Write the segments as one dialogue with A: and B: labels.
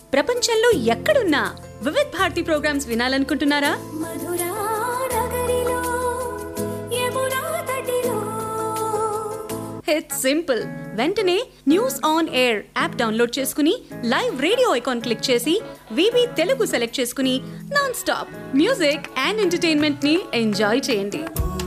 A: ప్రపంచంలో ఎక్కడున్నా వివిధ్ భారతి ప్రోగ్రామ్స్ వినాలనుకుంటున్నారా
B: మధురా నగరిలో యమునా తటిలో
A: ఇట్స్ సింపుల్ వెంటనే news on air app download చేసుకుని లైవ్ రేడియో ఐకాన్ క్లిక్ చేసి వివి తెలుగు సెలెక్ట్ చేసుకుని non stop music and entertainment ని ఎంజాయ్ చేయండి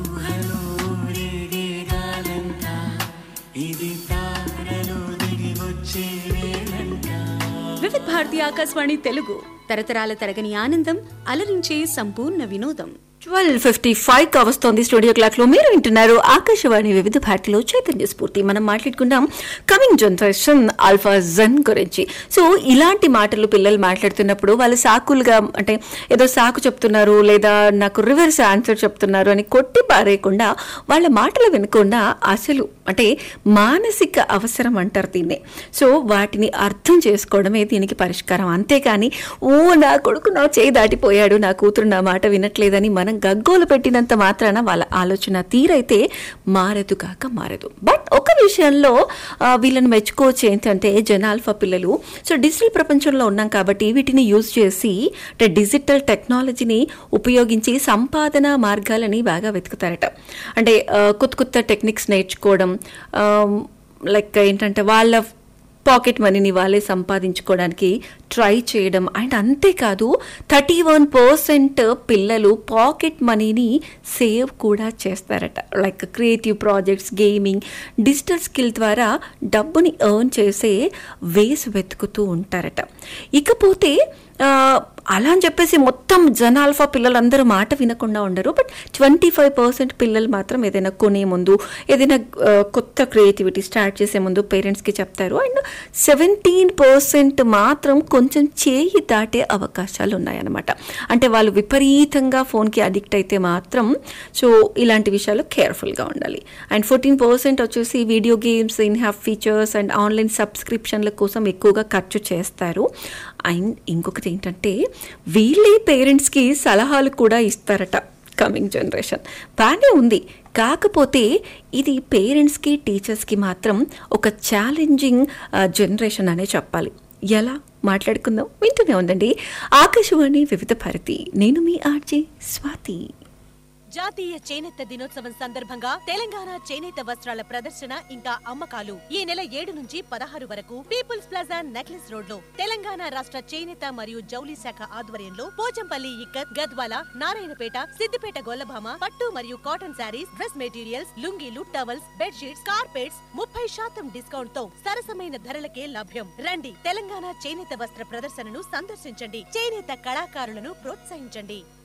A: వివిధ భారతి ఆకాశవాణి తెలుగు తరతరాల తరగని ఆనందం అలరించే సంపూర్ణ వినోదం
C: ట్వెల్వ్ ఫిఫ్టీ ఫైవ్ కా వస్తోంది స్టూడియో క్లాక్ లో మీరు వింటున్నారు ఆకాశవాణి వివిధ భారతిలో చైతన్య స్ఫూర్తి మనం మాట్లాడుకుందాం కమింగ్ జనరేషన్ ఆల్ఫా జన్ గురించి సో ఇలాంటి మాటలు పిల్లలు మాట్లాడుతున్నప్పుడు వాళ్ళు సాకులుగా అంటే ఏదో సాకు చెప్తున్నారు లేదా నాకు రివర్స్ ఆన్సర్ చెప్తున్నారు అని కొట్టి పారేయకుండా వాళ్ళ మాటలు వినకుండా అసలు అంటే మానసిక అవసరం అంటారు దీన్నే సో వాటిని అర్థం చేసుకోవడమే దీనికి పరిష్కారం అంతేకాని ఓ నా కొడుకు నా చేయి దాటిపోయాడు నా కూతురు నా మాట వినట్లేదని మనం గగ్గోలు పెట్టినంత మాత్రాన వాళ్ళ ఆలోచన తీరైతే మారదు కాక మారదు బట్ ఒక విషయంలో ఆ, వీళ్ళని మెచ్చుకోవచ్చు ఏంటంటే జనాల్ఫా పిల్లలు సో డిజిటల్ ప్రపంచంలో ఉన్నాం కాబట్టి వీటిని యూజ్ చేసి అంటే డిజిటల్ టెక్నాలజీని ఉపయోగించి సంపాదన మార్గాలని బాగా వెతుకుతారట అంటే ఆ, కొత్త కొత్త టెక్నిక్స్ నేర్చుకోవడం లైక్ ఏంటంటే వాళ్ళ పాకెట్ మనీని వాళ్ళే సంపాదించుకోవడానికి ట్రై చేయడం అండ్ అంతేకాదు థర్టీ వన్ పర్సెంట్ పిల్లలు పాకెట్ మనీని సేవ్ కూడా చేస్తారట like creative projects gaming digital skill ద్వారా డబ్బుని ఎర్న్ చేసే వేస్ వెతుకుతూ ఉంటారట ఇకపోతే ఆ, అలా అని చెప్పేసి మొత్తం జనాల్ఫా పిల్లలందరూ మాట వినకుండా ఉండరు బట్ ట్వంటీ ఫైవ్ పర్సెంట్ పిల్లలు మాత్రం ఏదైనా కొనే ముందు ఏదైనా ఆ, కొత్త క్రియేటివిటీ స్టార్ట్ చేసే ముందు పేరెంట్స్కి చెప్తారు అండ్ సెవెంటీన్ పర్సెంట్ మాత్రం కొంచెం చేయి దాటే అవకాశాలు ఉన్నాయన్నమాట అంటే వాళ్ళు విపరీతంగా ఫోన్కి అడిక్ట్ అయితే మాత్రం సో ఇలాంటి విషయాలు కేర్ఫుల్గా ఉండాలి అండ్ ఫోర్టీన్ పర్సెంట్ వచ్చేసి video games in app features and online సబ్స్క్రిప్షన్ల కోసం ఎక్కువగా ఖర్చు చేస్తారు అండ్ ఇంకొకటి ఏంటంటే వీళ్ళే పేరెంట్స్కి సలహాలు కూడా ఇస్తారట కమింగ్ జనరేషన్ బాగానే ఉంది కాకపోతే ఇది పేరెంట్స్కి టీచర్స్కి మాత్రం ఒక ఛాలెంజింగ్ జనరేషన్ అనే చెప్పాలి ఎలా మాట్లాడుకుందాం వింటూనే ఉందండి ఆకాశవాణి వివిధ భారతి నేను మీ ఆర్జే స్వాతి
D: జాతీయ చేనేత దినోత్సవం సందర్భంగా తెలంగాణ చేనేత వస్త్రాల ప్రదర్శన ఇంకా అమ్మకాలు ఈ నెల ఏడు నుంచి పదహారు వరకు పీపుల్స్ ప్లాజా నెక్లెస్ రోడ్ లో తెలంగాణ రాష్ట్ర చేనేత మరియు జౌలి శాఖ ఆధ్వర్యంలో పోచంపల్లి ఇక్కత్ గద్వాల నారాయణపేట సిద్దిపేట గొల్లభామ పట్టు మరియు కాటన్ శారీస్ డ్రెస్ మెటీరియల్స్ లుంగీలు టవల్స్ బెడ్షీట్స్ కార్పెట్స్ ముప్పై శాతం డిస్కౌంట్ తో సరసమైన ధరలకే లభ్యం రండి తెలంగాణ చేనేత వస్త్ర ప్రదర్శనను సందర్శించండి చేనేత కళాకారులను ప్రోత్సహించండి